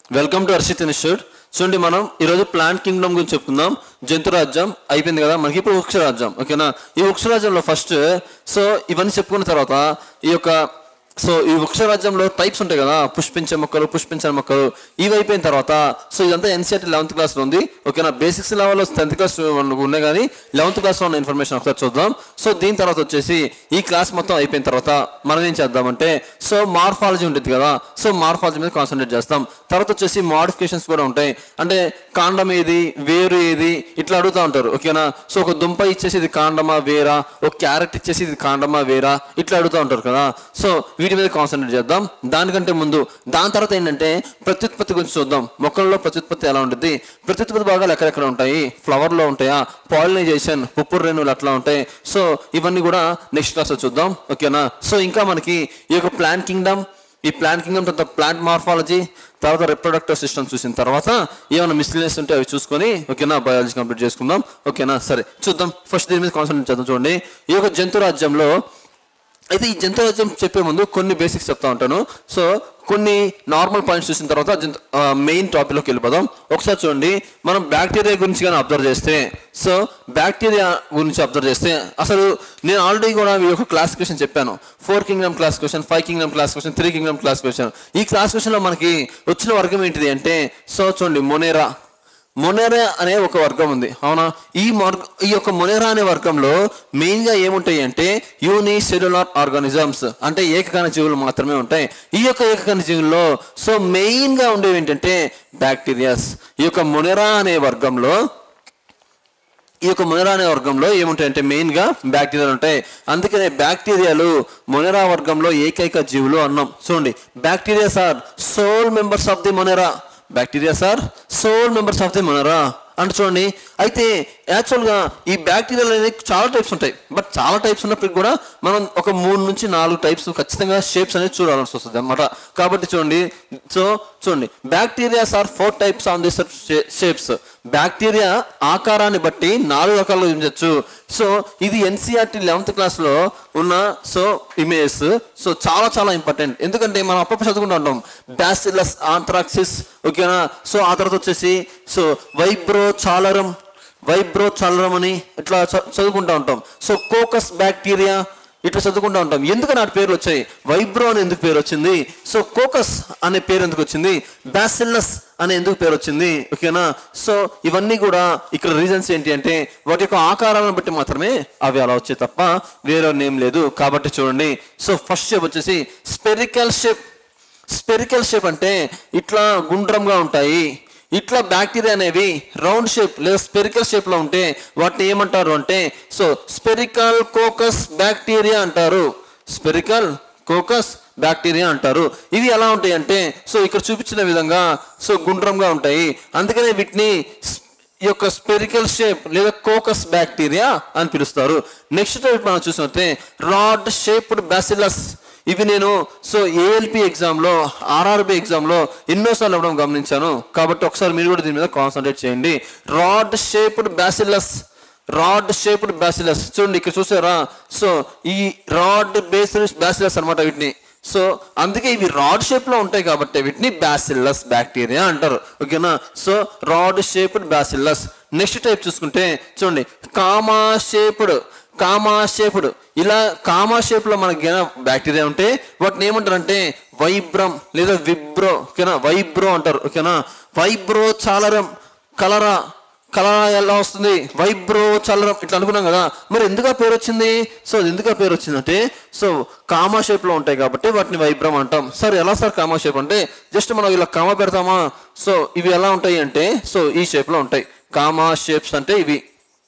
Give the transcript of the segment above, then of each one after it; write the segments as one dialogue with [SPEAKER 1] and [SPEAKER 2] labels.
[SPEAKER 1] welcome to Harshit institute చూడండి మనం ఈరోజు ప్లాంట్ కింగ్డమ్ గురించి చెప్పుకుందాం జంతు రాజ్యం అయిపోయింది కదా మనకి ఇప్పుడు వృక్ష రాజ్యం ఓకేనా ఈ వృక్ష రాజ్యంలో ఫస్ట్ సో ఇవన్నీ చెప్పుకున్న తర్వాత ఈ యొక్క సో ఈ వృక్ష రాజ్యంలో టైప్స్ ఉంటాయి కదా పుష్పించే మొక్కలు పుష్పించని మొక్కలు ఇవి అయిపోయిన తర్వాత సో ఇదంతా ఎన్సీఆర్టీ లెవెన్త్ క్లాస్లో ఉంది ఓకేనా బేసిక్స్ లెవెల్లో టెన్త్ క్లాస్ ఉన్నాయి కానీ లెవెన్త్ క్లాస్లో ఉన్న ఇన్ఫర్మేషన్ ఒకసారి చూద్దాం సో దీని తర్వాత వచ్చేసి ఈ క్లాస్ మొత్తం అయిపోయిన తర్వాత మనం ఏం చేద్దామంటే సో మార్ఫాలజీ ఉంటుంది కదా సో మార్ఫాలజీ మీద కాన్సన్ట్రేట్ చేస్తాం తర్వాత వచ్చేసి మోడిఫికేషన్స్ కూడా ఉంటాయి అంటే కాండం ఏది వేరు ఏది ఇట్లా అడుగుతూ ఉంటారు ఓకేనా సో ఒక దుంప ఇచ్చేసి ఇది కాండమా వేరా ఒక క్యారెట్ ఇచ్చేసి ఇది కాండమా వేరా ఇట్లా అడుగుతూ ఉంటారు కదా సో వీటి మీద కాన్సన్ట్రేట్ చేద్దాం దానికంటే ముందు దాని తర్వాత ఏంటంటే ప్రత్యుత్పత్తి గురించి చూద్దాం మొక్కల్లో ప్రత్యుత్పత్తి ఎలా ఉంటుంది ప్రత్యుత్పత్తి భాగాలు ఎక్కడెక్కడ ఉంటాయి ఫ్లవర్లో ఉంటాయా పాలినైజేషన్ పుప్పూరు రేణువులు అట్లా ఉంటాయి సో ఇవన్నీ కూడా నెక్స్ట్ క్లాస్లో చూద్దాం ఓకేనా సో ఇంకా మనకి ఈ యొక్క ప్లాన్ కింగ్డమ్ ఈ ప్లాంట్ కింగ్డమ్ తర్వాత ప్లాంట్ మార్ఫాలజీ తర్వాత రిప్రొడక్టివ్ సిస్టమ్ చూసిన తర్వాత ఏమైనా మిస్లీనియస్ ఉంటే అవి చూసుకొని ఓకేనా బయాలజీ కంప్లీట్ చేసుకుందాం ఓకేనా సరే చూద్దాం ఫస్ట్ దీని మీద కాన్సన్ట్రేట్ చేద్దాం చూడండి ఈ యొక్క జంతు రాజ్యంలో అయితే ఈ జంతు రాజ్యం చెప్పే ముందు కొన్ని బేసిక్స్ చెప్తా ఉంటాను సో కొన్ని నార్మల్ పాయింట్స్ చూసిన తర్వాత జంతు మెయిన్ టాపిక్లోకి వెళ్ళిపోదాం ఒకసారి చూడండి మనం బ్యాక్టీరియా గురించి కానీ అబ్జర్వ్ చేస్తే సో బ్యాక్టీరియా గురించి అబ్జర్వ్ చేస్తే అసలు నేను ఆల్రెడీ కూడా ఈ యొక్క క్లాసిఫికేషన్ చెప్పాను four kingdom classification five kingdom classification three kingdom classification ఈ క్లాసిఫికేషన్లో మనకి వచ్చిన వర్గం ఏంటిది అంటే సో చూడండి మొనేరా మొనేరా అనే ఒక వర్గం ఉంది అవునా ఈ మార్గ ఈ యొక్క మొనేరా అనే వర్గంలో మెయిన్గా ఏముంటాయి అంటే యూని సెల్యులార్ ఆర్గానిజమ్స్ అంటే ఏకకణ జీవులు మాత్రమే ఉంటాయి ఈ యొక్క ఏకకణ జీవుల్లో సో మెయిన్గా ఉండేవి ఏంటంటే బ్యాక్టీరియాస్ ఈ యొక్క మొనేరా అనే వర్గంలో ఈ యొక్క మొనెరా అనే వర్గంలో ఏముంటాయంటే మెయిన్గా బ్యాక్టీరియాలు ఉంటాయి అందుకనే బ్యాక్టీరియాలు మొనెరా వర్గంలో ఏకైక జీవులు అన్నాం చూడండి bacterias are sole members of the Monera bacterias are sole members of the Monera అంటే చూడండి అయితే యాక్చువల్గా ఈ బ్యాక్టీరియాలు అనేది చాలా టైప్స్ ఉంటాయి బట్ చాలా టైప్స్ ఉన్నప్పటికీ కూడా మనం ఒక మూడు నుంచి నాలుగు టైప్స్ ఖచ్చితంగా షేప్స్ అనేది చూడాల్సి వస్తుంది అనమాట కాబట్టి చూడండి సో చూడండి bacterias are four types on this shapes bacteria ఆకారాన్ని బట్టి నాలుగు రకాలుగా విభజించవచ్చు సో ఇది ఎన్సీఆర్టీ లెవెన్త్ క్లాస్లో ఉన్న సో ఇమేజ్ సో చాలా చాలా ఇంపార్టెంట్ ఎందుకంటే మనం అప్పప్పుడు చదువుకుంటూ ఉంటాం బ్యాసిలస్ ఆంథ్రాక్సిస్ ఓకేనా సో ఆ తర్వాత వచ్చేసి సో వైబ్రో చాలరం వైబ్రో చాలరం అని ఇట్లా చ- చదువుకుంటూ ఉంటాం సో కోకస్ బ్యాక్టీరియా ఇట్లా చదువుకుంటూ ఉంటాం ఎందుకు నాటి పేర్లు వచ్చాయి వైబ్రో అని ఎందుకు పేరు వచ్చింది సో కోకస్ అనే పేరు ఎందుకు వచ్చింది బ్యాసిల్లస్ అనే ఎందుకు పేరు వచ్చింది ఓకేనా సో ఇవన్నీ కూడా ఇక్కడ రీజన్స్ ఏంటి అంటే వాటి యొక్క ఆకారాలను బట్టి మాత్రమే అవి అలా వచ్చాయి తప్ప వేరే నేమ్ లేదు కాబట్టి చూడండి సో ఫస్ట్ షేప్ వచ్చేసి స్పెరికల్ షేప్ స్పెరికల్ షేప్ అంటే ఇట్లా గుండ్రంగా ఉంటాయి ఇట్లా బ్యాక్టీరియా అనేవి రౌండ్ షేప్ లేదా స్పెరికల్ షేప్ లో ఉంటే వాటిని ఏమంటారు అంటే సో స్పెరికల్ కోకస్ బ్యాక్టీరియా అంటారు స్పెరికల్ కోకస్ బ్యాక్టీరియా అంటారు ఇవి ఎలా ఉంటాయి అంటే సో ఇక్కడ చూపించిన విధంగా సో గుండ్రంగా ఉంటాయి అందుకనే వీటిని స్- ఈ యొక్క స్పెరికల్ షేప్ లేదా కోకస్ బ్యాక్టీరియా అని పిలుస్తారు నెక్స్ట్ టైప్ మనం చూసినట్టే రాడ్ షేప్డ్ బ్యాసిలస్ ఇవి నేను సో ఏఎల్పి ఎగ్జామ్లో ఆర్ఆర్బి ఎగ్జామ్లో ఎన్నోసార్లు ఇవ్వడం గమనించాను కాబట్టి ఒకసారి మీరు కూడా దీని మీద కాన్సన్ట్రేట్ చేయండి rod shaped bacillus rod shaped bacillus చూడండి ఇక్కడ చూసారా సో ఈ రాడ్ బేసిలస్ బ్యాసిలస్ అన్నమాట వీటిని సో అందుకే ఇవి రాడ్ షేప్ లో ఉంటాయి కాబట్టి వీటిని బ్యాసిల్లస్ బ్యాక్టీరియా అంటారు ఓకేనా so rod shaped bacillus next type చూసుకుంటే చూడండి కామా షేప్డ్ కామా షేప్డ్ ఇలా కామా షేప్ లో మనకి బ్యాక్టీరియా ఉంటే వాటిని ఏమంటారు అంటే వైబ్రం లేదా విబ్రో ఓకేనా వైబ్రో అంటారు ఓకేనా వైబ్రో చాలరం కలరా కలరా ఎలా వస్తుంది వైబ్రో చల్లరం ఇట్లా అనుకున్నాం కదా మరి ఎందుకు ఆ పేరు వచ్చింది సో అది ఎందుకు ఆ పేరు వచ్చిందంటే సో కామా షేప్ లో ఉంటాయి కాబట్టి వాటిని వైబ్రం అంటాం సార్ ఎలా సార్ కామా షేప్ అంటే జస్ట్ మనం ఇలా కామా పెడతామా సో ఇవి ఎలా ఉంటాయి అంటే సో ఈ షేప్ లో ఉంటాయి కామా షేప్స్ అంటే ఇవి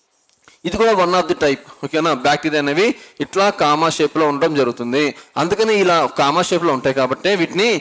[SPEAKER 1] ఇది కూడా వన్ ఆఫ్ ది టైప్ ఓకేనా బ్యాక్టీరియా అనేవి ఇట్లా కామా షేప్ లో ఉండడం జరుగుతుంది అందుకని ఇలా కామా షేప్ లో ఉంటాయి కాబట్టి వీటిని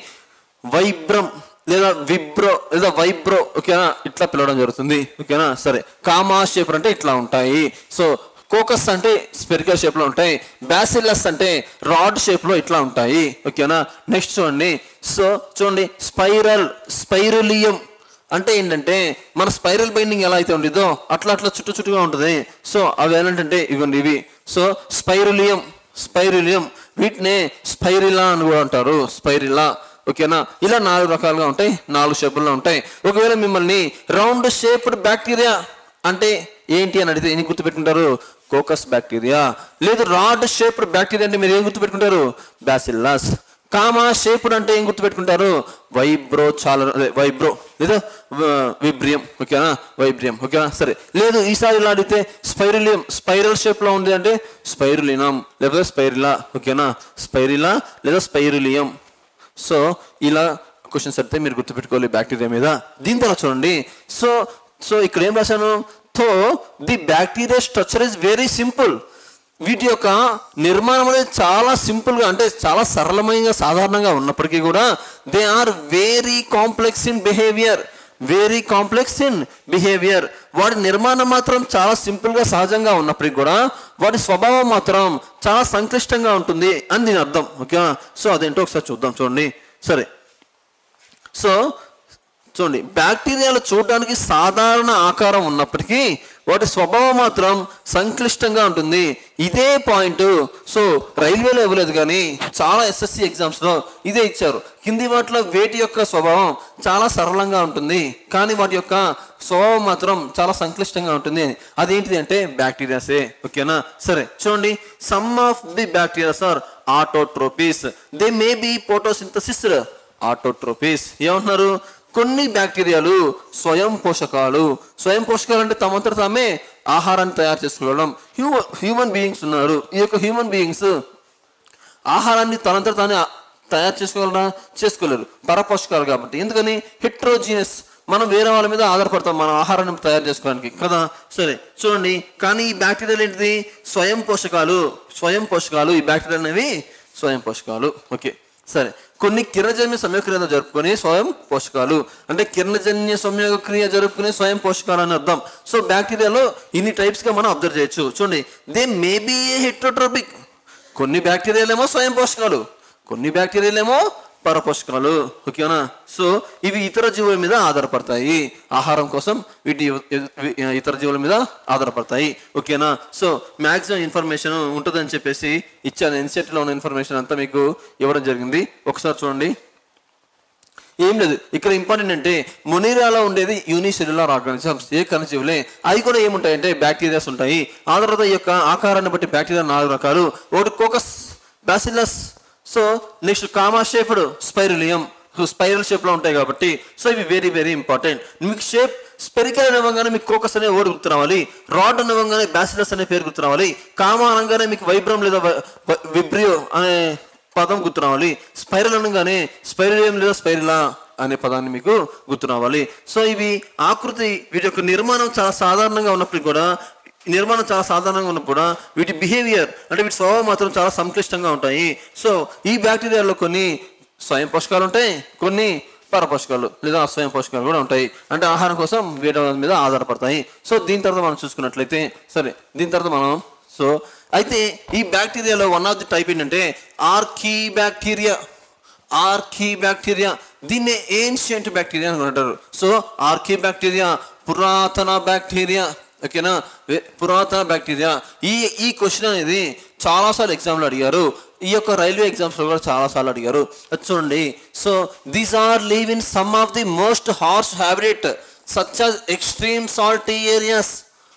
[SPEAKER 1] వైబ్రం లేదా విబ్రో లేదా వైబ్రో ఓకేనా ఇట్లా పిలవడం జరుగుతుంది ఓకేనా సరే కామా షేప్ అంటే ఇట్లా ఉంటాయి సో కోకస్ అంటే స్పెరికల్ షేప్ లో ఉంటాయి బ్యాసిల్లస్ అంటే రాడ్ షేప్ లో ఇట్లా ఉంటాయి ఓకేనా నెక్స్ట్ చూడండి సో చూడండి స్పైరల్ స్పైరులియం అంటే ఏంటంటే మన స్పైరల్ బైండింగ్ ఎలా అయితే ఉండిదో అట్లా అట్లా చుట్టూ చుట్టుగా ఉంటుంది సో అవి ఏంటంటే ఇవ్వండి ఇవి సో స్పైరులియం స్పైరులియం వీటినే స్పైరిలా అని కూడా అంటారు స్పైరిలా ఓకేనా ఇలా నాలుగు రకాలుగా ఉంటాయి నాలుగు షేపుల్లో ఉంటాయి ఒకవేళ మిమ్మల్ని రౌండ్ షేప్డ్ బ్యాక్టీరియా అంటే ఏంటి అని అడిగితే ఏం గుర్తుపెట్టుకుంటారు కోకస్ బ్యాక్టీరియా లేదు రాడ్ షేప్డ్ బ్యాక్టీరియా అంటే మీరు ఏం గుర్తుపెట్టుకుంటారు బ్యాసిల్లస్ కామా షేప్డ్ అంటే ఏం గుర్తుపెట్టుకుంటారు వైబ్రో చాలా అదే వైబ్రో లేదా విబ్రియం ఓకేనా వైబ్రియం ఓకేనా సరే లేదు ఈసారి ఇలా అడిగితే స్పైరులియం స్పైరల్ షేప్ లో ఉంది అంటే స్పైరులినం లేకపోతే స్పైరిలా ఓకేనా స్పైరిలా లేదా స్పైరులియం సో ఇలా క్వశ్చన్స్ అడిగితే మీరు గుర్తుపెట్టుకోవాలి బ్యాక్టీరియా మీద దీని తర్వాత చూడండి సో సో ఇక్కడ ఏం రాశాను though the bacteria structure is very simple వీటి యొక్క నిర్మాణం అనేది చాలా సింపుల్గా అంటే చాలా సరళమైన సాధారణంగా ఉన్నప్పటికీ కూడా they are very complex in behaviour very complex in behaviour వాడి నిర్మాణం మాత్రం చాలా సింపుల్గా సహజంగా ఉన్నప్పటికీ కూడా వాడి స్వభావం మాత్రం చాలా సంక్లిష్టంగా ఉంటుంది అని దీని అర్థం ఓకేనా సో అదేంటో ఒకసారి చూద్దాం చూడండి సరే సో చూడండి బ్యాక్టీరియాలు చూడడానికి సాధారణ ఆకారం ఉన్నప్పటికీ వాటి స్వభావం మాత్రం సంక్లిష్టంగా ఉంటుంది ఇదే పాయింట్ సో రైల్వేలో ఇవ్వలేదు కానీ చాలా ఎస్ఎస్సి ఎగ్జామ్స్లో ఇదే ఇచ్చారు కింది వాటిలో వేటి యొక్క స్వభావం చాలా సరళంగా ఉంటుంది కానీ వాటి యొక్క స్వభావం మాత్రం చాలా సంక్లిష్టంగా ఉంటుంది అదేంటిది అంటే బ్యాక్టీరియాసే ఓకేనా సరే చూడండి some of the bacterias are autotrophs they may be photosynthesis autotrophs ఏమంటున్నారు కొన్ని బ్యాక్టీరియాలు స్వయం పోషకాలు స్వయం పోషకాలు అంటే తమంతట తామే ఆహారాన్ని తయారు చేసుకోవడం హ్యూమన్ హ్యూమన్ బీయింగ్స్ ఉన్నారు ఈ యొక్క హ్యూమన్ బీయింగ్స్ ఆహారాన్ని తనంతట తానే ఆ- తయారు చేసుకోగలరా చేసుకోలేరు పరపోషకాలు కాబట్టి ఎందుకని హెట్రోజీనియస్ మనం వేరే వాళ్ళ మీద ఆధారపడతాం మన ఆహారాన్ని తయారు చేసుకోవడానికి కదా సరే చూడండి కానీ ఈ బ్యాక్టీరియాలు ఏంటిది స్వయం పోషకాలు స్వయం పోషకాలు ఈ బ్యాక్టీరియా అనేవి స్వయం పోషకాలు ఓకే సరే కొన్ని కిరణజన్య సంయోగక్రియ జరుపుకునే స్వయం పోషకాలు అంటే కిరణజన్య సంయోగక్రియ జరుపుకునే స్వయం పోషకాలు అని అర్థం సో బ్యాక్టీరియాలో ఇన్ని టైప్స్ గా మనం అబ్జర్వ్ చేయొచ్చు చూడండి దే మేబీ ఏ హెట్రోట్రోపిక్ కొన్ని బ్యాక్టీరియాలేమో స్వయం పోషకాలు కొన్ని బ్యాక్టీరియాలేమో పరపోషకాలు ఓకేనా సో ఇవి ఇతర జీవుల మీద ఆధారపడతాయి ఆహారం కోసం వీటి ఇ- ఇతర జీవుల మీద ఆధారపడతాయి ఓకేనా సో మ్యాక్సిమం ఇన్ఫర్మేషన్ ఉంటుందని చెప్పేసి ఇచ్చాను ఎన్సెట్లో ఉన్న ఇన్ఫర్మేషన్ అంతా మీకు ఇవ్వడం జరిగింది ఒకసారి చూడండి ఏం లేదు ఇక్కడ ఇంపార్టెంట్ అంటే మొనీరాలో ఉండేది యూనిసెల్యులర్ ఆర్గానిజమ్స్ ఏ కణజీవులే అవి కూడా ఏముంటాయంటే బ్యాక్టీరియాస్ ఉంటాయి ఆ తర్వాత ఈ యొక్క ఆకారాన్ని బట్టి బ్యాక్టీరియా నాలుగు రకాలు ఒకటి coccus bacillus so next comma shaped spirillum spiral shape లో ఉంటాయి కాబట్టి సో ఇవి వెరీ వెరీ ఇంపార్టెంట్ మీకు షేప్ స్పెరికల్ అనగానే మీకు కోకస్ అనే ఓడి గుర్తు రావాలి రాడ్ అనగానే బ్యాసిలస్ అనే పేరు గుర్తు రావాలి కామా అనగానే మీకు వైబ్రం లేదా వ- వ- విబ్రియో అనే పదం గుర్తు రావాలి స్పైరల్ అనగానే స్పైరలియం లేదా స్పైరిలా అనే పదాన్ని మీకు గుర్తు రావాలి సో ఇవి ఆకృతి వీటి యొక్క నిర్మాణం చాలా సాధారణంగా ఉన్నప్పటికీ కూడా ఈ నిర్మాణం చాలా సాధారణంగా ఉన్నప్పుడు కూడా వీటి బిహేవియర్ అంటే వీటి స్వభావం మాత్రం చాలా సంక్లిష్టంగా ఉంటాయి సో ఈ బ్యాక్టీరియాలో కొన్ని స్వయం పోషకాలు ఉంటాయి కొన్ని పరపోషకాలు లేదా అస్వయం పోషకాలు కూడా ఉంటాయి అంటే ఆహారం కోసం వేరే వాళ్ళ మీద ఆధారపడతాయి సో దీని తర్వాత మనం చూసుకున్నట్లయితే సరే దీని తర్వాత మనం సో అయితే ఈ బ్యాక్టీరియాలో వన్ ఆఫ్ ది టైప్ ఏంటంటే ఆర్కీ బ్యాక్టీరియా ఆర్కీ బ్యాక్టీరియా దీన్నే ఏన్షియంట్ బ్యాక్టీరియా అని అంటారు సో ఆర్కీ బ్యాక్టీరియా పురాతన బ్యాక్టీరియా ఓకేనా వే- పురాతన బ్యాక్టీరియా ఈ ఈ క్వశ్చన్ అనేది చాలాసార్లు ఎగ్జామ్లో అడిగారు ఈ యొక్క రైల్వే ఎగ్జామ్స్లో కూడా చాలాసార్లు అడిగారు అది చూడండి so these are live in some of the most harsh habit such extreme salty areas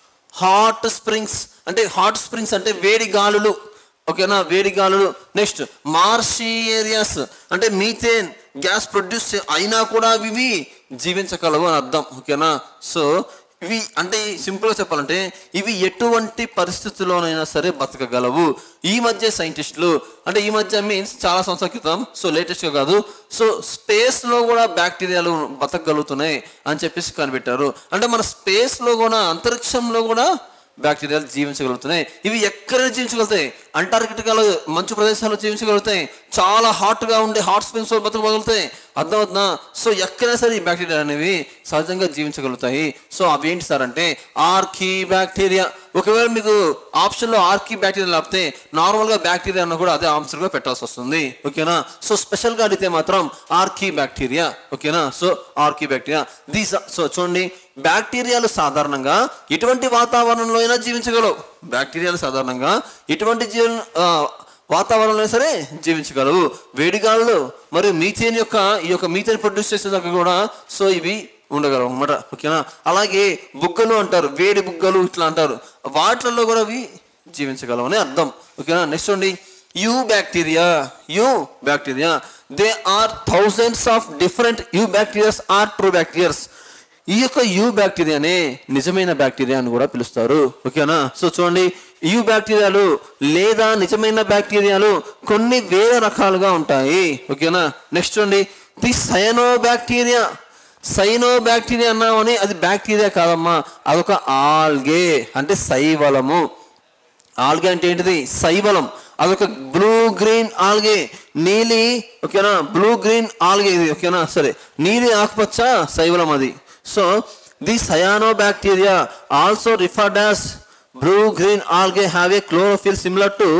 [SPEAKER 1] hot springs అంటే హాట్ స్ప్రింగ్స్ అంటే వేడి గాలులు ఓకేనా వేడి గాలులు నెక్స్ట్ మార్షీ ఏరియాస్ అంటే మీథేన్ గ్యాస్ ప్రొడ్యూస్ అయినా కూడా ఇవి జీవించగలవు అని అర్థం ఓకేనా సో ఇవి అంటే సింపుల్గా చెప్పాలంటే ఇవి ఎటువంటి పరిస్థితుల్లోనైనా సరే బతకగలవు ఈ మధ్య సైంటిస్టులు అంటే ఈ మధ్య మీన్స్ చాలా సంవత్సరాల క్రితం సో లేటెస్ట్గా కాదు సో స్పేస్లో కూడా బ్యాక్టీరియాలు బతకగలుగుతున్నాయి అని చెప్పేసి కనిపెట్టారు అంటే మన స్పేస్లో కూడా అంతరిక్షంలో కూడా బ్యాక్టీరియాలు జీవించగలుగుతున్నాయి ఇవి ఎక్కడ జీవించగలుగుతాయి అంటార్కిటికాలో మంచు ప్రదేశాల్లో జీవించగలుగుతాయి చాలా హాట్గా ఉండే హాట్ స్ప్రింగ్స్ బతకగలుగుతాయి అర్థమవుతుందా సో ఎక్కడైనా సరే ఈ బ్యాక్టీరియా అనేవి సహజంగా జీవించగలుగుతాయి సో అవి ఏంటి సార్ అంటే ఆర్కీ బ్యాక్టీరియా ఒకవేళ మీకు ఆప్షన్లో ఆర్కీ బ్యాక్టీరియా లేకపోతే నార్మల్గా బ్యాక్టీరియా అన్న కూడా అదే ఆన్సర్గా పెట్టాల్సి వస్తుంది ఓకేనా సో స్పెషల్గా అడిగితే మాత్రం ఆర్కీ బ్యాక్టీరియా ఓకేనా so archaebacteria these so చూడండి బ్యాక్టీరియాలు సాధారణంగా ఎటువంటి వాతావరణంలో అయినా జీవించగలవు బ్యాక్టీరియాలు సాధారణంగా ఎటువంటి జీవ ఆ, వాతావరణంలో సరే జీవించగలవు వేడిగాళ్ళు మరియు మీథేన్ యొక్క ఈ యొక్క మీథేన్ ప్రొడ్యూస్ చేసే దగ్గర కూడా సో ఇవి ఉండగలవు అనమాట ఓకేనా అలాగే బుగ్గలు అంటారు వేడి బుగ్గలు ఇట్లా అంటారు వాటిలలో కూడా అవి జీవించగలవు అని అర్థం ఓకేనా నెక్స్ట్ అండి eubacteria eubacteria they are thousands of different eubacterias are true bacterias ఈ యొక్క యూ బ్యాక్టీరియానే నిజమైన బ్యాక్టీరియా అని కూడా పిలుస్తారు ఓకేనా సో చూడండి యూ బ్యాక్టీరియాలు లేదా నిజమైన బ్యాక్టీరియాలు కొన్ని వేల రకాలుగా ఉంటాయి ఓకేనా నెక్స్ట్ చూడండి the cyanobacteria cyanobacteria అన్నామని అది బ్యాక్టీరియా కాదమ్మా అదొక ఆల్గే అంటే శైవలము ఆల్గే అంటే ఏంటిది శైవలం అదొక బ్లూ గ్రీన్ ఆల్గే నీలి ఓకేనా బ్లూ గ్రీన్ ఆల్గే ఇది ఓకేనా సరే నీలి ఆకుపచ్చ శైవలం అది so the cyanobacteria also referred as blue green algae have a chlorophyll similar to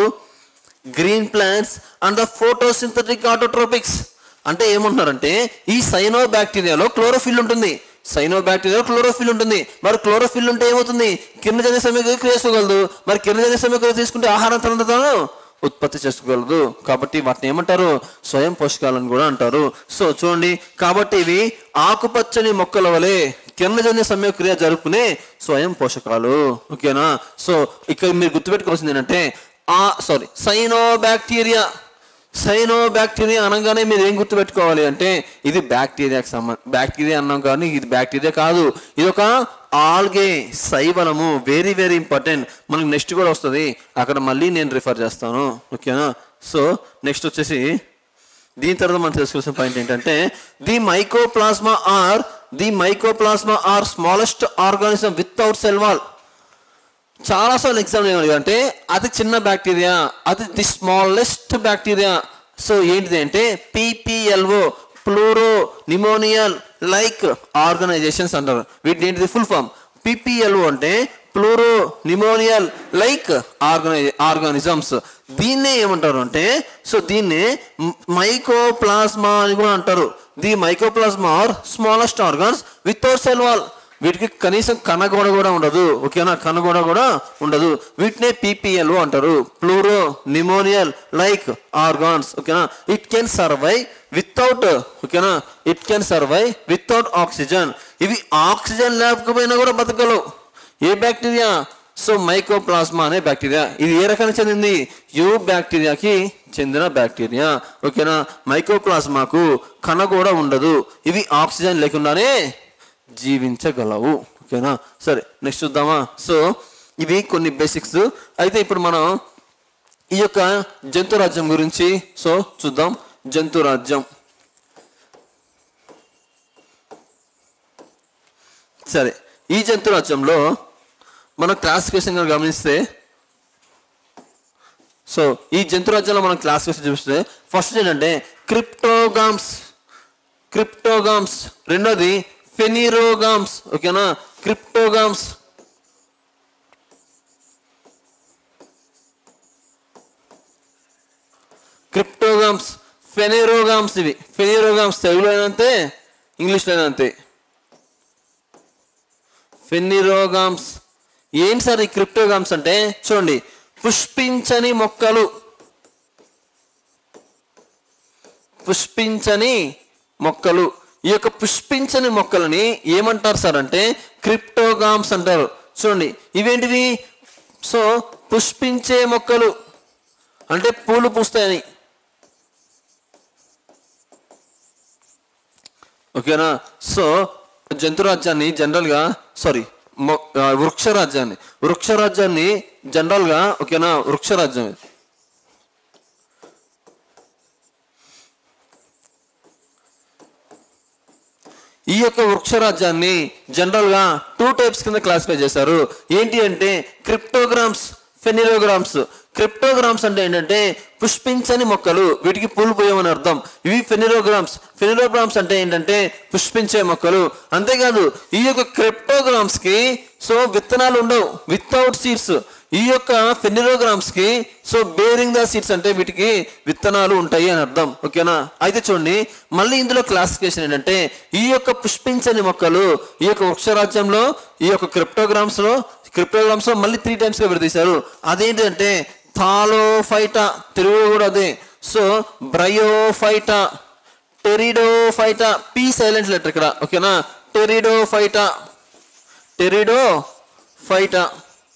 [SPEAKER 1] green plants and the photosynthetic autotrophics అంటే ఏమంటున్నారంటే ఈ సైనో బ్యాక్టీరియాలో క్లోరోఫిల్ ఉంటుంది సైనో బ్యాక్టీరియాలో క్లోరోఫిల్ ఉంటుంది మరి క్లోరోఫిల్ ఉంటే ఏమవుతుంది కిరణజన్య సమీకరణ చేసుకోగలదు మరి కిరణజన్య సమీకరణ తీసుకుంటే ఆహారం తన తాను ఉత్పత్తి చేసుకోగలదు కాబట్టి వాటిని ఏమంటారు స్వయం పోషకాలను కూడా అంటారు సో చూడండి కాబట్టి ఇవి ఆకుపచ్చని మొక్కల వలె కిరణజన్య సమయక్రియ జరుపుకునే స్వయం పోషకాలు ఓకేనా సో ఇక్కడ మీరు గుర్తుపెట్టుకోవాల్సింది ఏంటంటే ఆ sorry cyanobacteria cyanobacteria అనగానే మీరు ఏం గుర్తుపెట్టుకోవాలి అంటే ఇది బ్యాక్టీరియాకి సంబంధ బ్యాక్టీరియా అన్నాం కానీ ఇది బ్యాక్టీరియా కాదు ఇది ఒక ఆల్గే శైవలము వెరీ వెరీ ఇంపార్టెంట్ మనకి నెక్స్ట్ కూడా వస్తుంది అక్కడ మళ్ళీ నేను రిఫర్ చేస్తాను ఓకేనా సో నెక్స్ట్ వచ్చేసి దీని తర్వాత మనం తెలుసుకోవాల్సిన పాయింట్ ఏంటంటే the mycoplasma are the mycoplasma are smallest organism without cell wall చాలాసార్లు ఎగ్జామ్ ఏమని అంటే అతి చిన్న బ్యాక్టీరియా అది ది స్మాలెస్ట్ బ్యాక్టీరియా సో ఏంటిది అంటే పిపిఎల్ఓ ప్లూరో నిమోనియల్ లైక్ ఆర్గనైజేషన్స్ అంటారు వీటిని ఏంటిది ఫుల్ ఫామ్ పిపిఎల్ఓ అంటే ప్లూరో నిమోనియల్ లైక్ ఆర్గనై ఆర్గానిజమ్స్ దీన్నే ఏమంటారు అంటే సో దీన్ని మైకోప్లాస్మా అని కూడా అంటారు the mycoplasma are smallest organs without cell wall వీటికి కనీసం కనగోడ కూడా ఉండదు ఓకేనా కనగోడ కూడా ఉండదు వీటినే పీపీఎల్ అంటారు ప్లూరో నిమోనియల్ లైక్ ఆర్గాన్స్ ఓకేనా ఇట్ కెన్ సర్వైవ్ వితౌట్ ఓకేనా it can survive without oxygen ఇవి ఆక్సిజన్ లేకపోయినా కూడా బతకగలవు ఏ బ్యాక్టీరియా సో మైకోప్లాస్మా అనే బ్యాక్టీరియా ఇది ఏ రకానికి చెందింది యూ బ్యాక్టీరియాకి చెందిన బ్యాక్టీరియా ఓకేనా మైకోప్లాస్మాకు కణ కూడా ఉండదు ఇవి ఆక్సిజన్ లేకుండానే జీవించగలవు ఓకేనా సరే నెక్స్ట్ చూద్దామా సో ఇవి కొన్ని బేసిక్స్ అయితే ఇప్పుడు మనం ఈ యొక్క జంతు రాజ్యం గురించి సో చూద్దాం జంతు రాజ్యం సరే ఈ జంతు రాజ్యంలో మన క్లాసిఫికేషన్ కనుక గమనిస్తే సో ఈ జంతు రాజ్యంలో మనం క్లాసిఫికేషన్ చూస్తే ఫస్ట్ ఏంటంటే క్రిప్టోగామ్స్ క్రిప్టోగామ్స్ రెండోది ఫెనిరోగామ్స్ ఓకేనా క్రిప్టోగామ్స్ క్రిప్టోగామ్స్ ఫెనిరోగామ్స్ ఇవి ఫెనిరోగామ్స్ తెలుగులో అంతే ఇంగ్లీష్లో అంతే ఫెనిరోగామ్స్ ఏంటి సార్ ఈ క్రిప్టోగామ్స్ అంటే చూడండి పుష్పించని మొక్కలు పుష్పించని మొక్కలు ఈ యొక్క పుష్పించని మొక్కలని ఏమంటారు సార్ అంటే క్రిప్టోగామ్స్ అంటారు చూడండి ఇవేంటివి సో పుష్పించే మొక్కలు అంటే పూలు పూస్తాయని ఓకేనా సో జంతురాజ్యాన్ని జనరల్గా సారీ వృక్షరాజ్యాన్ని వృక్షరాజ్యాన్ని జనరల్గా ఓకేనా వృక్షరాజ్యం ఇది ఈ యొక్క వృక్షరాజ్యాన్ని జనరల్ గా టూ టైప్స్ కింద క్లాసిఫై చేశారు ఏంటి అంటే క్రిప్టోగ్రామ్స్ ఫెనిలోగ్రామ్స్ క్రిప్టోగ్రామ్స్ అంటే ఏంటంటే పుష్పించని మొక్కలు వీటికి పూలు పోయమని అర్థం ఇవి ఫెనిలోగ్రామ్స్ ఫెనిలోగ్రామ్స్ అంటే ఏంటంటే పుష్పించే మొక్కలు అంతేకాదు ఈ యొక్క క్రిప్టోగ్రామ్స్ కి సో విత్తనాలు ఉండవు వితౌట్ సీడ్స్ ఈ యొక్క ఫెనిలోగ్రామ్స్ కి సో బేరింగ్ ద సీడ్స్ అంటే వీటికి విత్తనాలు ఉంటాయి అని అర్థం ఓకేనా అయితే చూడండి మళ్ళీ ఇందులో క్లాసిఫికేషన్ ఏంటంటే ఈ యొక్క పుష్పించని మొక్కలు ఈ యొక్క వృక్షరాజ్యంలో ఈ యొక్క క్రిప్టోగ్రామ్స్ లో క్రిప్టోగ్రామ్స్ లో మళ్ళీ త్రీ టైమ్స్ గా విడదీశారు అదేంటంటే థాలోఫైటా తెలుగు కూడా అదే so bryophyta pteridophyta P silent letter ఇక్కడ ఓకేనా టెరిడోఫైటా టెరిడోఫైటా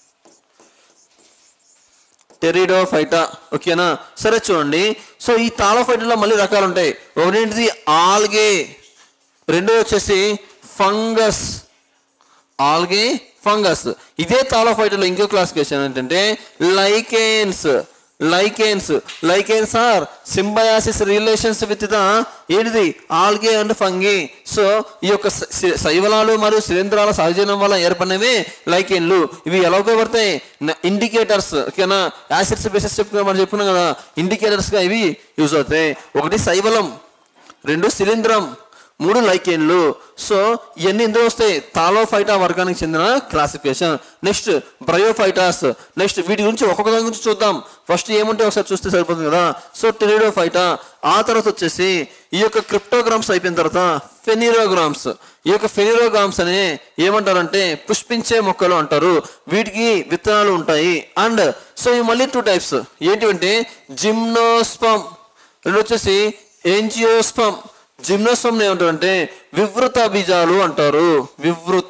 [SPEAKER 1] టెరిడోఫైటా ఓకేనా సరే చూడండి సో ఈ తాళోఫైటాలో మళ్ళీ రకాలు ఉంటాయి ఒకటేంటిది ఆల్గే రెండో వచ్చేసి ఫంగస్ ఆల్గే ఫంగస్ ఇదే తాళోఫైటాలో ఇంకో క్లాసిఫికేషన్ ఏంటంటే lichens lichens lichens are symbiosis relations with the ఏంటిది ఆల్గే అండ్ ఫంగి సో ఈ యొక్క శ- శ- శైవలాలు మరియు శిలీంధ్రాల సహజనం వల్ల ఏర్పడినవి లైకెన్లు ఇవి ఎలా ఉపయోగపడతాయి ఇండికేటర్స్ ఓకేనా యాసిడ్స్ బేసిస్ చెప్పుకున్నా మనం చెప్పుకున్నాం కదా indicators గా ఇవి యూజ్ అవుతాయి ఒకటి శైవలం రెండు శిలీంధ్రం మూడు లైకెన్లు సో ఇవన్నీ ఎందుకు వస్తాయి తాలోఫైటా వర్గానికి చెందిన క్లాసిఫికేషన్ నెక్స్ట్ బ్రయోఫైటాస్ నెక్స్ట్ వీటి గురించి ఒక్కొక్క దాని గురించి చూద్దాం ఫస్ట్ ఏముంటే ఒకసారి చూస్తే సరిపోతుంది కదా సో టెరిడోఫైటా ఆ తర్వాత వచ్చేసి ఈ యొక్క క్రిప్టోగ్రామ్స్ అయిపోయిన తర్వాత ఫెనిరోగ్రామ్స్ ఈ యొక్క ఫెనిరోగ్రామ్స్ అని ఏమంటారంటే పుష్పించే మొక్కలు అంటారు వీటికి విత్తనాలు ఉంటాయి అండ్ సో ఇవి మళ్ళీ టూ టైప్స్ ఏంటివంటే జిమ్నోస్పమ్ రెండు వచ్చేసి ఏంజియోస్పమ్ జిమ్నోస్పమ్ ఏమంటారంటే వివృత బీజాలు అంటారు వివృత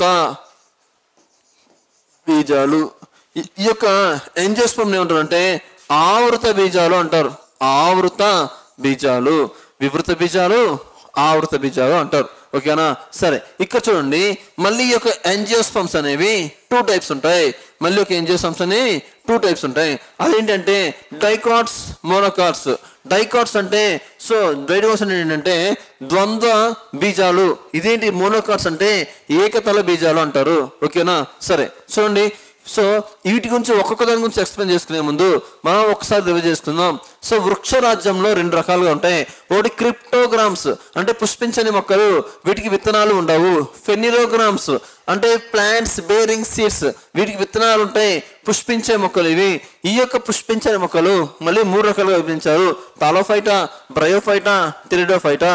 [SPEAKER 1] బీజాలు ఈ- ఈ యొక్క ఎంజియోస్పమ్ ఏమంటారంటే ఆవృత బీజాలు అంటారు ఆవృత బీజాలు వివృత బీజాలు ఆవృత బీజాలు అంటారు ఓకేనా సరే ఇక్కడ చూడండి మళ్ళీ ఈ యొక్క ఎంజియోస్పమ్స్ అనేవి టూ టైప్స్ ఉంటాయి మళ్ళీ ఒక ఎంజియోస్పమ్స్ అనేవి టూ టైప్స్ ఉంటాయి అదేంటంటే డైకాట్స్ మోనోకాట్స్ డైకాట్స్ అంటే సో డైకాట్స్ అంటే ఏంటంటే ద్వంద్వ బీజాలు ఇదేంటి మోనోకాట్స్ అంటే ఏకతల బీజాలు అంటారు ఓకేనా సరే చూడండి సో వీటి గురించి ఒక్కొక్క దాని గురించి ఎక్స్ప్లెయిన్ చేసుకునే ముందు మనం ఒకసారి రివ్యూ చేసుకుందాం సో వృక్ష రాజ్యంలో రెండు రకాలుగా ఉంటాయి ఒకటి క్రిప్టోగ్రామ్స్ అంటే పుష్పించని మొక్కలు వీటికి విత్తనాలు ఉండవు ఫెనిరోగ్రామ్స్ అంటే ప్లాంట్స్ బేరింగ్ సీడ్స్ వీటికి విత్తనాలు ఉంటాయి పుష్పించే మొక్కలు ఇవి ఈ యొక్క పుష్పించని మొక్కలు మళ్ళీ మూడు రకాలుగా విభజించారు తాలోఫైటా బ్రయోఫైటా టెరిడోఫైటా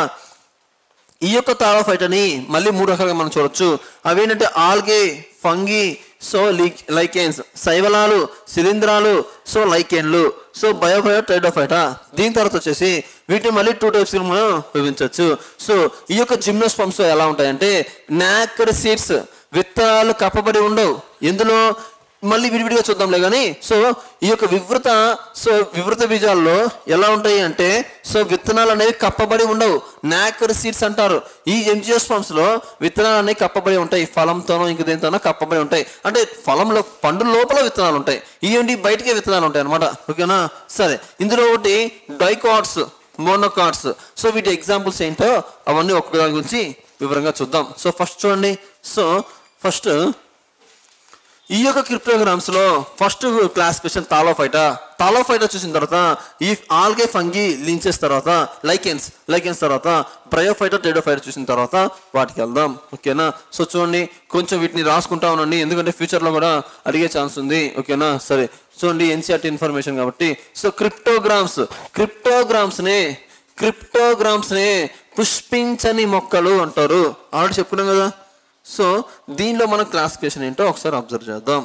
[SPEAKER 1] ఈ యొక్క తాళోఫైట్ అని మళ్ళీ మూడు రకాలుగా మనం చూడొచ్చు అవి ఏంటంటే ఆల్గే ఫంగి సో లైకెన్స్ శైవలాలు శిలీంధ్రాలు సో లైకెన్లు సో బయోఫైటా ట్రైడోఫైటా దీని తర్వాత వచ్చేసి వీటిని మళ్ళీ టూ టైప్స్ మనం విభజించవచ్చు సో ఈ యొక్క జిమ్నోస్పమ్స్ ఎలా ఉంటాయంటే నాకడ్ సీడ్స్ విత్తనాలు కప్పబడి ఉండవు ఎందులో మళ్ళీ విడివిడిగా చూద్దాంలే కానీ సో ఈ యొక్క వివృత సో వివృత బీజాల్లో ఎలా ఉంటాయి అంటే సో విత్తనాలు అనేవి కప్పబడి ఉండవు నాకర్ సీడ్స్ అంటారు ఈ ఎంజియోస్పామ్స్ లో విత్తనాలు అనేవి కప్పబడి ఉంటాయి ఫలంతోనో ఇంక దేనితోనో కప్పబడి ఉంటాయి అంటే ఫలంలో పండు లోపల విత్తనాలు ఉంటాయి ఇవేంటి బయటికే విత్తనాలు ఉంటాయి అనమాట ఓకేనా సరే ఇందులో ఒకటి డైకాట్స్ మోనోకాట్స్ సో వీటి ఎగ్జాంపుల్స్ ఏంటో అవన్నీ ఒక్కొక్క దాని గురించి వివరంగా చూద్దాం సో ఫస్ట్ చూడండి సో ఫస్ట్ ఈ యొక్క క్రిప్టోగ్రామ్స్ లో ఫస్ట్ క్లాసిఫికేషన్ తాలోఫైటా తాలోఫైటా చూసిన తర్వాత ఈ ఆల్గే ఫంగి లించెస్ తర్వాత లైకెన్స్ లైకెన్స్ తర్వాత బ్రయోఫైటా టెడోఫైటా చూసిన తర్వాత వాటికి వెళ్దాం ఓకేనా సో చూడండి కొంచెం వీటిని రాసుకుంటా ఉండండి ఎందుకంటే ఫ్యూచర్ లో కూడా అడిగే ఛాన్స్ ఉంది ఓకేనా సరే చూడండి ఎన్సీఆర్టీ ఇన్ఫర్మేషన్ కాబట్టి సో క్రిప్టోగ్రామ్స్ క్రిప్టోగ్రామ్స్ ని క్రిప్టోగ్రామ్స్ ని పుష్పించని మొక్కలు అంటారు ఆల్రెడీ చెప్పుకున్నాం కదా సో దీనిలో మన క్లాసిఫికేషన్ ఏంటో ఒకసారి అబ్జర్వ్ చేద్దాం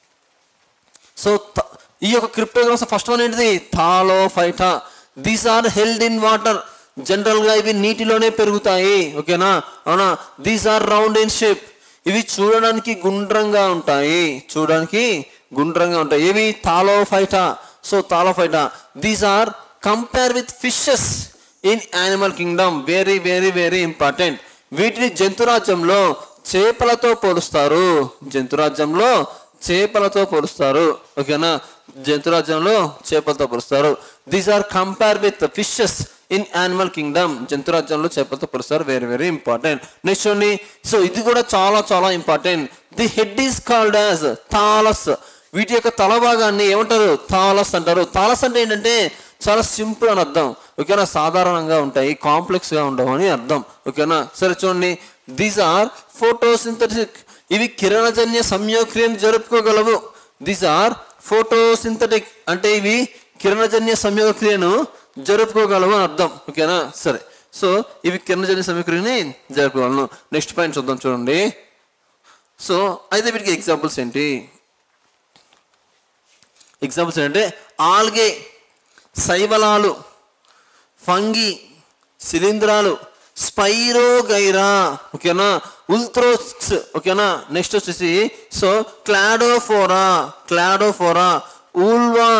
[SPEAKER 1] సో త- ఈ యొక్క క్రిప్టోగ్రామ్స్ ఫస్ట్ వన్ ఏంటిది thallophyta these are held in water general గా ఇవి నీటిలోనే పెరుగుతాయి ఓకేనా అవునా these are round in shape ఇవి చూడడానికి గుండ్రంగా ఉంటాయి చూడడానికి గుండ్రంగా ఉంటాయి ఇవి thallophyta so thallophyta these are compare with fishes in animal kingdom very very very important వీటిని జంతురాజ్యంలో చేపలతో పోలుస్తారు జంతురాజ్యంలో చేపలతో పోలుస్తారు ఓకేనా జంతురాజ్యంలో చేపలతో పోలుస్తారు these are compare with fishes in animal kingdom జంతురాజ్యంలో చేపలతో పోలుస్తారు వెరీ వెరీ ఇంపార్టెంట్ నెక్స్ట్ చూడండి సో ఇది కూడా చాలా చాలా important the head is called as thallus వీటి యొక్క తల భాగాన్ని ఏమంటారు థాలస్ అంటారు థాలస్ అంటే ఏంటంటే చాలా సింపుల్ అని అర్థం ఓకేనా సాధారణంగా ఉంటాయి కాంప్లెక్స్ గా ఉండవు అని అర్థం ఓకేనా సరే చూడండి దీస్ ఆర్ ఫోటోసింథటిక్ ఇవి కిరణజన్య సంయోక్రియను జరుపుకోగలవు దీస్ ఆర్ ఫోటోసింథటిక్ అంటే ఇవి కిరణజన్య సంయోక్రియను జరుపుకోగలవు అని అర్థం ఓకేనా సరే సో ఇవి కిరణజన్య సంయోక్రియని జరుపుకోగలను నెక్స్ట్ పాయింట్ చూద్దాం చూడండి సో అయితే వీటికి ఎగ్జాంపుల్స్ ఏంటి ఎగ్జాంపుల్స్ ఏంటంటే ఆల్గే శైవలాలు ఫంగి శిలీంధ్రాలు స్పైరోగైరా ఓకేనా ఉల్త్రోక్స్ ఓకేనా నెక్స్ట్ వచ్చేసి సో క్లాడోఫోరా క్లాడోఫోరా ఉల్వా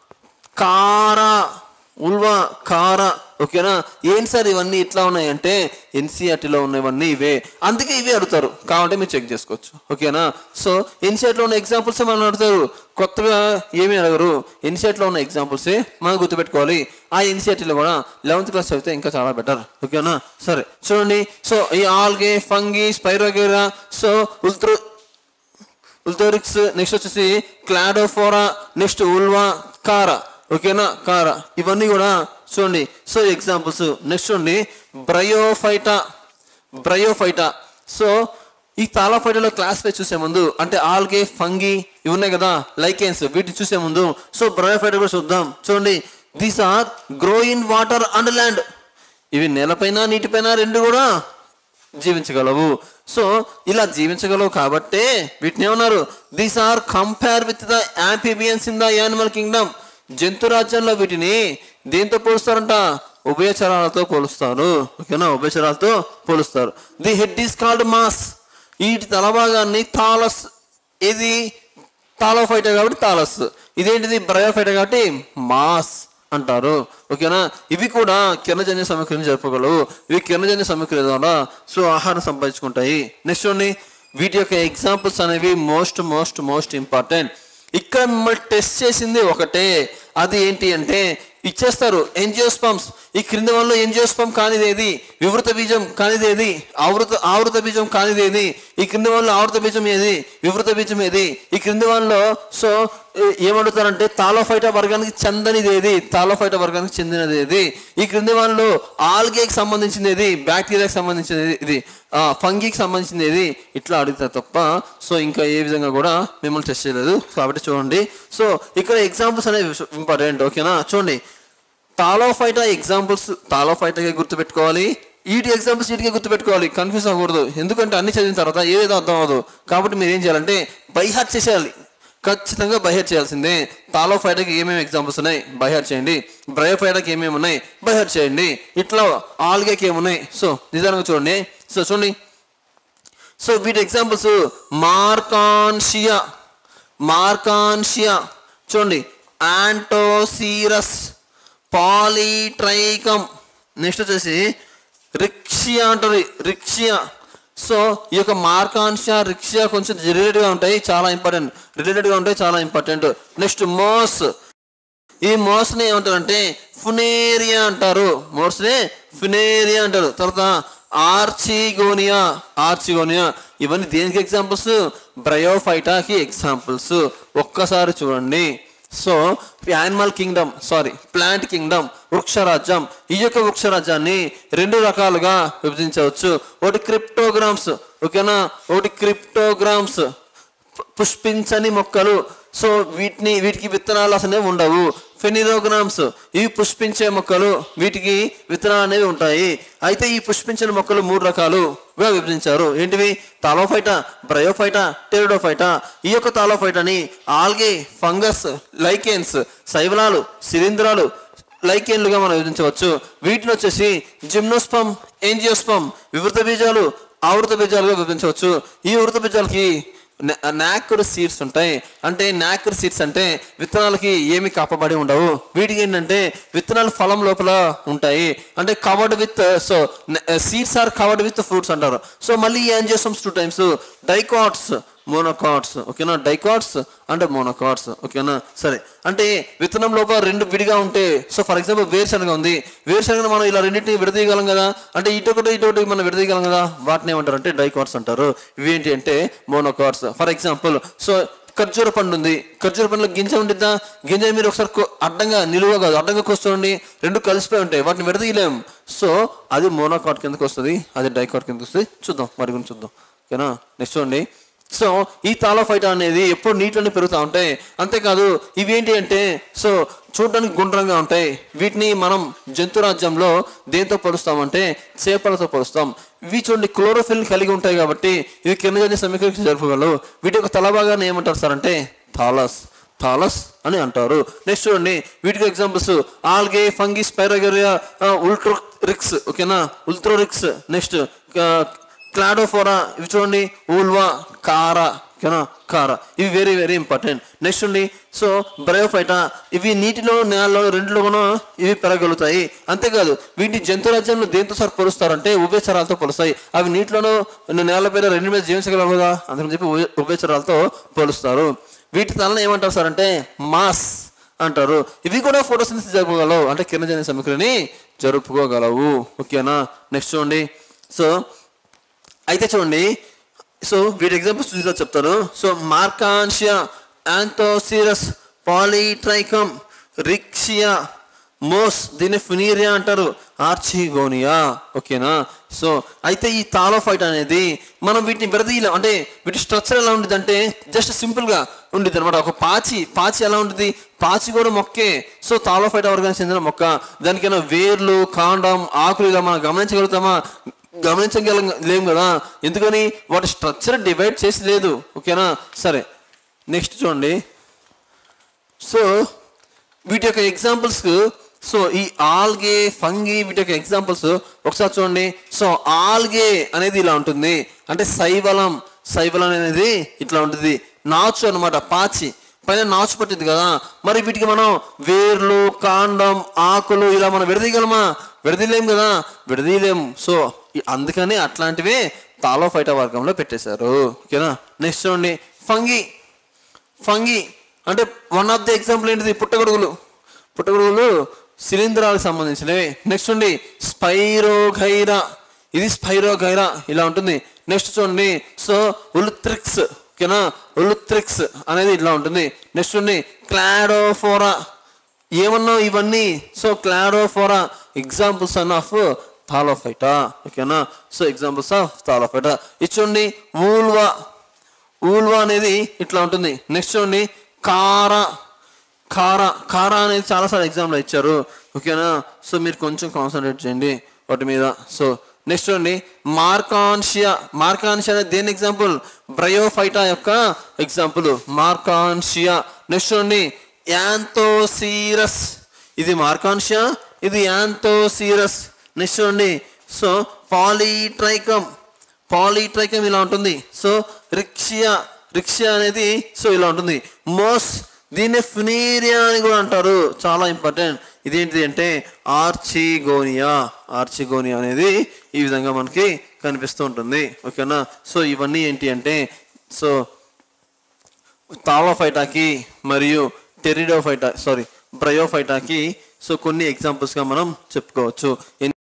[SPEAKER 1] కారా ఉల్వా కారా ఓకేనా ఏంటి సార్ ఇవన్నీ ఇట్లా ఉన్నాయంటే ఎన్సీఆర్టీలో ఉన్నవన్నీ ఇవే అందుకే ఇవే అడుగుతారు కావాలంటే మీరు చెక్ చేసుకోవచ్చు ఓకేనా సో ఎన్సీఆర్టీలో ఉన్న ఎగ్జాంపుల్స్ మనం అడుగుతారు కొత్తగా ఏమీ అడగరు ఎన్సీఆర్టీలో ఉన్న ఎగ్జాంపుల్సే మనం గుర్తుపెట్టుకోవాలి ఆ ఎన్సీఆర్టీలో కూడా లెవెన్త్ క్లాస్ చదివితే ఇంకా చాలా బెటర్ ఓకేనా సరే చూడండి సో ఈ ఆల్గే ఫంగి స్పైరోగేరా సో ఉల్త్రో ఉల్తోరిక్స్ నెక్స్ట్ వచ్చేసి క్లాడోఫోరా నెక్స్ట్ ఉల్వా కారా ఓకేనా కారా ఇవన్నీ కూడా చూడండి సో ఎగ్జాంపుల్స్ నెక్స్ట్ చూడండి బ్రయోఫైటా బ్రయోఫైటా సో ఈ తాళఫైటలో క్లాస్ ఫైవ్ చూసే ముందు అంటే ఆల్గే ఫంగి ఇవి ఉన్నాయి కదా లైకెన్స్ వీటిని చూసే ముందు సో బ్రయోఫైటా కూడా చూద్దాం చూడండి these are grow in water and land ఇవి నేలపైన నీటిపైన రెండు కూడా జీవించగలవు సో ఇలా జీవించగలవు కాబట్టే వీటిని ఏమన్నారు these are compare with the amphibians in the animal kingdom జంతు రాజ్యంలో వీటిని దేంతో పోలుస్తారంట ఉభయచరాలతో పోలుస్తారు ఓకేనా ఉభయచరాలతో పోలుస్తారు the head is called moss వీటి తలభాగాన్ని థాలస్ ఇది తాలోఫైటర్ కాబట్టి తాలస్ ఇదేంటిది బ్రయోఫైటర్ కాబట్టి మాస్ అంటారు ఓకేనా ఇవి కూడా కిరణజన్య సమీకరణ జరపగలవు ఇవి కిరణజన్య సమీకరణ ద్వారా సో ఆహారం సంపాదించుకుంటాయి నెక్స్ట్ చూడండి వీటి యొక్క ఎగ్జాంపుల్స్ అనేవి మోస్ట్ మోస్ట్ మోస్ట్ ఇంపార్టెంట్ ఇక్కడ మిమ్మల్ని టెస్ట్ చేసింది ఒకటే అది ఏంటి అంటే ఇచ్చేస్తారు ఎంజియోస్పమ్స్ ఈ క్రింది వల్ల ఎంజియోస్పమ్ కానిది ఏది వివృత బీజం కానిది ఏది ఆవృత ఆవృత బీజం కానిది ఏది ఈ క్రింది వల్ల ఆవృత బీజం ఏది వివృత బీజం ఏది ఈ క్రింది వాళ్ళలో సో ఏ- ఏమడుగుతారంటే తాలోఫైటా వర్గానికి చెందనిది ఏది తాలోఫైటా వర్గానికి చెందినది ఏది ఈ క్రింది వాళ్ళు ఆల్గేకి సంబంధించింది ఏది బ్యాక్టీరియాకి సంబంధించింది ఇది ఆ, ఫంగీకి సంబంధించింది ఏది ఇట్లా అడుగుతారు తప్ప సో ఇంకా ఏ విధంగా కూడా మిమ్మల్ని టెస్ట్ చేయలేదు కాబట్టి చూడండి సో ఇక్కడ ఎగ్జాంపుల్స్ అనేవి ఇంపార్టెంట్ ఓకేనా చూడండి తాలోఫైటా ఎగ్జాంపుల్స్ తాలోఫైటాగా గుర్తుపెట్టుకోవాలి వీటి ఎగ్జాంపుల్స్ వీటికే గుర్తుపెట్టుకోవాలి కన్ఫ్యూజ్ అవ్వకూడదు ఎందుకంటే అన్ని చదివిన తర్వాత ఏదేదో అర్థం అవ్వదు కాబట్టి మీరు ఏం చేయాలంటే బైహార్ట్ చేసేయాలి ఖచ్చితంగా బైహార్ట్ చేయాల్సిందే తాలోఫైటాకి ఏమేమి ఎగ్జాంపుల్స్ ఉన్నాయి బైహార్ట్ చేయండి బ్రయోఫైటాకి ఏమేమి ఉన్నాయి బైహార్ట్ చేయండి ఇట్లా ఆల్గేకి ఏమున్నాయి సో నిదానంగా చూడండి సో చూడండి సో వీటి ఎగ్జాంపుల్స్ మార్కాన్షియా మార్కాన్షియా చూడండి యాంటోసీరస్ పాలీట్రైకమ్ నెక్స్ట్ వచ్చేసి రిక్షియా అంటారు రిక్షియా సో ఈ యొక్క మార్కాన్షియా రిక్షియా కొంచెం రిలేటెడ్గా ఉంటాయి చాలా ఇంపార్టెంట్ రిలేటెడ్గా ఉంటాయి చాలా ఇంపార్టెంట్ నెక్స్ట్ మోస్ ఈ మోస్ని ఏమంటారంటే ఫునేరియా అంటారు మోస్ని ఫునేరియా అంటారు తర్వాత ఆర్చిగోనియా ఆర్చిగోనియా ఇవన్నీ దేనికి ఎగ్జాంపుల్స్ బ్రయోఫైటాకి ఎగ్జాంపుల్స్ ఒక్కసారి చూడండి so animal kingdom sorry plant kingdom వృక్షరాజ్యం ఈ యొక్క వృక్షరాజ్యాన్ని రెండు రకాలుగా విభజించవచ్చు ఒకటి క్రిప్టోగ్రామ్స్ ఓకేనా ఒకటి క్రిప్టోగ్రామ్స్ పు- పుష్పించని మొక్కలు సో వీటిని వీటికి విత్తనాలు అసలే ఉండవు ఫెనిరోగ్రామ్స్ ఇవి పుష్పించే మొక్కలు వీటికి విత్తనాలు అనేవి ఉంటాయి అయితే ఈ పుష్పించని మొక్కలు మూడు రకాలుగా విభజించారు ఏంటివి తాలోఫైటా బ్రయోఫైటా టెరిడోఫైటా ఈ యొక్క తాలోఫైటాని ఆల్గే ఫంగస్ లైకెన్స్ శైవలాలు శిలీంధ్రాలు లైకెన్లుగా మనం విభజించవచ్చు వీటిని వచ్చేసి జిమ్నోస్పమ్ ఏంజియోస్పమ్ వివృత బీజాలు ఆవృత బీజాలుగా విభజించవచ్చు ఈ వృత బీజాలకి నాకర్ సీడ్స్ ఉంటాయి అంటే నాకర్ సీడ్స్ అంటే విత్తనాలకి ఏమి కాపబడి ఉండవు వీటికి ఏంటంటే విత్తనాలు ఫలం లోపల ఉంటాయి అంటే covered with so seeds are covered with fruits అంటారు సో మళ్ళీ ఏం చేస్తాం టూ టైమ్స్ డైకాట్స్ మోనోకాట్స్ ఓకేనా డైకాట్స్ అంటే మోనోకాట్స్ ఓకేనా సరే అంటే విత్తనం లోపల రెండు విడిగా ఉంటే సో ఫర్ ఎగ్జాంపుల్ వేరుశనగ ఉంది వేరుశనగను మనం ఇలా రెండింటిని విడదీయగలం కదా అంటే ఇటొకటి ఇటొకటి మనం విడదీయగలం కదా వాటిని ఏమంటారు అంటే డైకాట్స్ అంటారు ఇవి ఏంటి అంటే మోనోకాట్స్ ఫర్ ఎగ్జాంపుల్ సో ఖర్జూర పండు ఉంది ఖర్జూర పండులో గింజ ఉండిద్దా గింజ మీరు ఒకసారి కో- అడ్డంగా నిలువ కాదు అడ్డంగా కూర్చోండి రెండు కలిసిపోయి ఉంటాయి వాటిని విడదీయలేం సో అది మోనోకాట్ కిందకి వస్తుంది అది డైకాట్ కిందకి వస్తుంది చూద్దాం వాటి గురించి చూద్దాం ఓకేనా నెక్స్ట్ చూడండి సో ఈ తాలోఫైటా అనేది ఎప్పుడు నీటిలోనే పెరుగుతూ ఉంటాయి అంతేకాదు ఇవేంటి అంటే సో చూడడానికి గుండ్రంగా ఉంటాయి వీటిని మనం జంతు రాజ్యంలో దేంతో పోలుస్తామంటే చేపలతో పోలుస్తాం ఇవి చూడండి క్లోరోఫిల్ కలిగి ఉంటాయి కాబట్టి ఇవి కింద సమీకరణ జరపగలవు వీటి యొక్క తల భాగాన్ని ఏమంటారు సార్ అంటే థాలస్ థాలస్ అని అంటారు నెక్స్ట్ చూడండి వీటికి examples algae fungi spirogyra ulothrix ఓకేనా ఉల్ట్రోరిక్స్ నెక్స్ట్ క్లాడోఫోరా ఇవి చూడండి ఊల్వా కారా ఓకేనా కారా ఇవి వెరీ వెరీ ఇంపార్టెంట్ నెక్స్ట్ అండి సో బ్రయోఫైటా ఇవి నీటిలో నేలలో రెండులో కూడా ఇవి పెరగలుగుతాయి అంతేకాదు వీటిని జంతు రాజ్యంలో దేంతో సార్ పోలుస్తారంటే ఉభయచరాలతో పోలుస్తాయి అవి నీటిలోనూ నేల పైన రెండు మీద జీవించగలవు కదా అందుకని చెప్పి ఉభయ- ఉభయచరాలతో పోలుస్తారు వీటి తలను ఏమంటారు సార్ అంటే మాస్ అంటారు ఇవి కూడా ఫోటోసింథసిస్ జరుపుకోగలవు అంటే కిరణజన్య సమీకరణని జరుపుకోగలవు ఓకేనా నెక్స్ట్ చూడండి సో అయితే చూడండి సో వీటి ఎగ్జాంపుల్స్ చూసిలో చెప్తాను సో మార్కాన్షియా యాంథోసిరస్ పాలిట్రైకమ్ రిక్షియా మోస్ దీన్ని ఫినీరియా అంటారు ఆర్చిగోనియా ఓకేనా సో అయితే ఈ థాలోఫైట్ అనేది మనం వీటిని విడదీయలేం అంటే వీటి స్ట్రక్చర్ ఎలా ఉంటుంది అంటే జస్ట్ సింపుల్గా ఉంటుంది అనమాట ఒక పాచి పాచి ఎలా ఉంటుంది పాచి కూడా మొక్కే సో థాలోఫైట్ వర్గానికి చెందిన మొక్క దానికైనా వేర్లు కాండం ఆకులు ఇలా మనం గమనించగలుగుతామా గమనించగల లేం కదా ఎందుకని వాటి స్ట్రక్చర్ డివైడ్ చేసి లేదు ఓకేనా సరే నెక్స్ట్ చూడండి సో వీటి యొక్క ఎగ్జాంపుల్స్ సో ఈ ఆల్గే ఫంగి వీటి యొక్క ఎగ్జాంపుల్స్ ఒకసారి చూడండి సో ఆల్గే అనేది ఇలా ఉంటుంది అంటే శైవలం శైవలం అనేది ఇట్లా ఉంటుంది నాచు అన్నమాట పాచి పైన నాచు పట్టింది కదా మరి వీటికి మనం వేర్లు కాండం ఆకులు ఇలా మనం విడదీయగలమా విడదీయలేం కదా విడదీయలేం సో ఈ- అందుకని అట్లాంటివే తాలోఫైటా వర్గంలో పెట్టేశారు ఓకేనా నెక్స్ట్ చూడండి ఫంగి ఫంగి అంటే వన్ ఆఫ్ ది ఎగ్జాంపుల్ ఏంటిది పుట్టగొడుగులు పుట్టగొడుగులు శిలీంధ్రాలకు సంబంధించినవి నెక్స్ట్ ఉండి స్పైరోగైరా ఇది స్పైరోగైరా ఇలా ఉంటుంది నెక్స్ట్ చూడండి సో ఉలుత్రిక్స్ ఓకేనా ఉలుత్రిక్స్ అనేది ఇట్లా ఉంటుంది నెక్స్ట్ ఉండి క్లాడోఫోరా ఏమన్నా ఇవన్నీ so cladophora examples an of thallophyta ఓకేనా సో ఎగ్జాంపుల్స్ ఆఫ్ థాలోఫైటా ఇది చూడండి ఊల్వా ఊల్వా అనేది ఇట్లా ఉంటుంది నెక్స్ట్ చూడండి కార కార కార అనేది చాలాసార్లు ఎగ్జామ్లో ఇచ్చారు ఓకేనా సో మీరు కొంచెం కాన్సన్ట్రేట్ చేయండి వాటి మీద సో నెక్స్ట్ చూడండి మార్కాన్షియా మార్కాన్షియా అనేది దేని ఎగ్జాంపుల్ బ్రయోఫైటా యొక్క ఎగ్జాంపుల్ మార్కాన్షియా నెక్స్ట్ చూడండి యాంతోసీరస్ ఇది మార్కాన్షియా ఇది యాంతోసీరస్ నెక్స్ట్ చూడండి సో పాలీట్రైకమ్ పాలీట్రైకమ్ ఇలా ఉంటుంది సో రిక్షియా రిక్షియా అనేది సో ఇలా ఉంటుంది మోస్ దీన్ని ఫినీరియా అని కూడా అంటారు చాలా ఇంపార్టెంట్ ఇదేంటిది అంటే ఆర్చిగోనియా ఆర్చిగోనియా అనేది ఈ విధంగా మనకి కనిపిస్తూ ఉంటుంది ఓకేనా సో ఇవన్నీ ఏంటి అంటే సో తాలోఫైటాకి మరియు టెరిడోఫైటా సారీ బ్రయోఫైటాకి సో కొన్ని ఎగ్జాంపుల్స్గా మనం చెప్పుకోవచ్చు